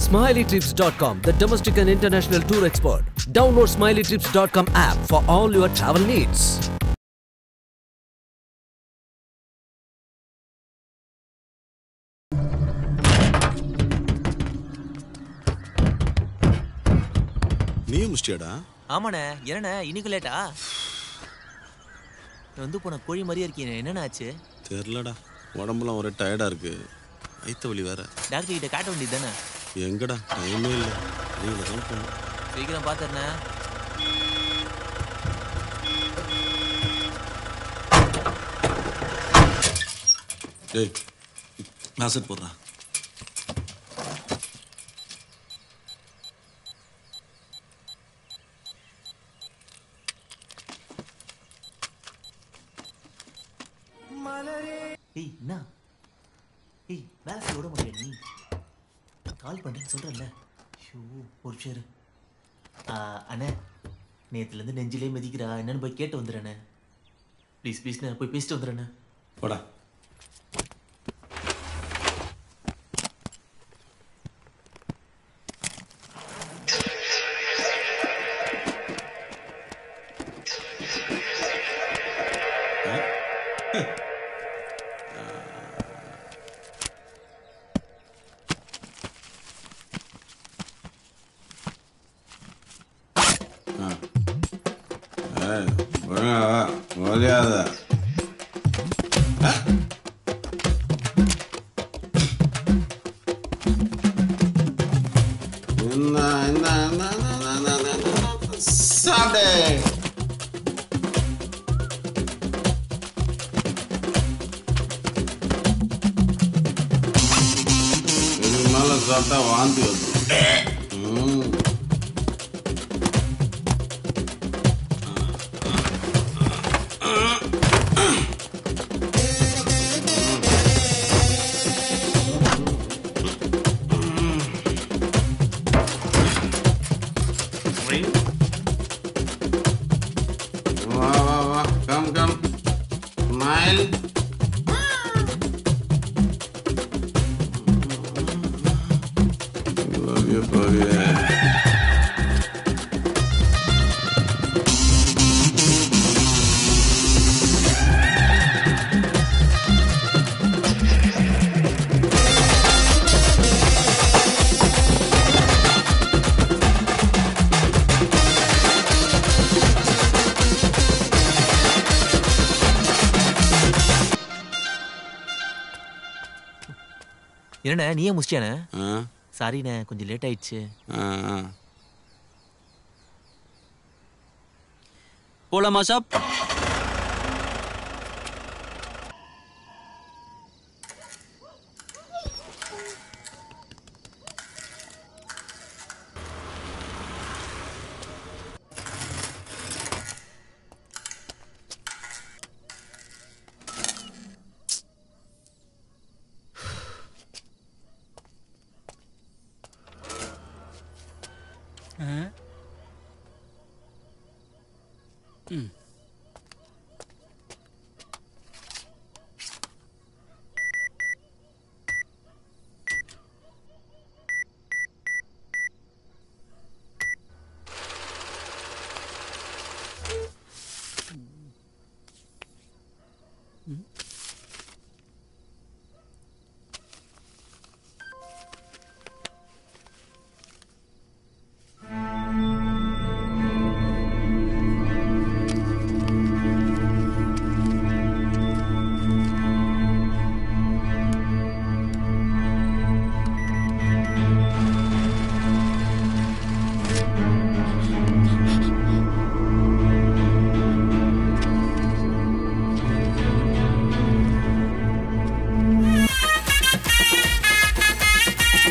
SmileyTrips.com, the domestic and international tour expert. Download SmileyTrips.com app for all your travel needs. நீயும் முடிச்சியாடா ஆமாண்ணே என்னண்ணே இன்னைக்கு லேட்டா வந்து போன கோழி மாதிரியே இருக்கீங்க என்னண்ணே ஆச்சு தெரிலடா உடம்புலாம் ஒரே டயர்டா இருக்கு வயிற்று வலி வேற டாக்டர் கிட்ட காட்ட வேண்டியது தானே எங்கடா டைமே இல்லை நீங்கள் தான் போகணும் சீக்கிரம் பார்த்துறேண்ணே டேய் நான் செட் போடுறேன் ஏய் என்ன ஏய் வேலை செய்ய விட முடியாது நீ கால் பண்ணுறேன்னு சொல்கிறல்ல ஷோ ஒரு நிமிஷம் இரு. ஆ, அண்ணே நேற்றுலேருந்து நெஞ்சிலே மிதிக்கிறா என்னன்னு போய் கேட்டு வந்துடுறேண்ணே ப்ளீஸ் ப்ளீஸ்ண்ணே போய் பேசிட்டு வந்துடுறேண்ணே போடா ஏய், ஒழுங்கா வா, ஒலியாத. ஆ? இந்தா, இந்தா, இந்தா, இந்தா, இந்தா, இந்தா, இந்தா, இந்தா. சாப்பிடு இதுக்கு மேல சாப்பிட்டா வாந்தி வந்துடும் ம் வா வா வா come come smile Love you, buddy. என்னண்ணே நீயே முடிச்சியாண்ணே ஆ சாரிண்ணே கொஞ்சம் லேட் ஆயிடுச்சு ஆ ஆ போலாமா shop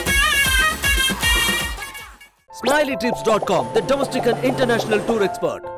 SmileyTrips.com, the domestic and international tour expert.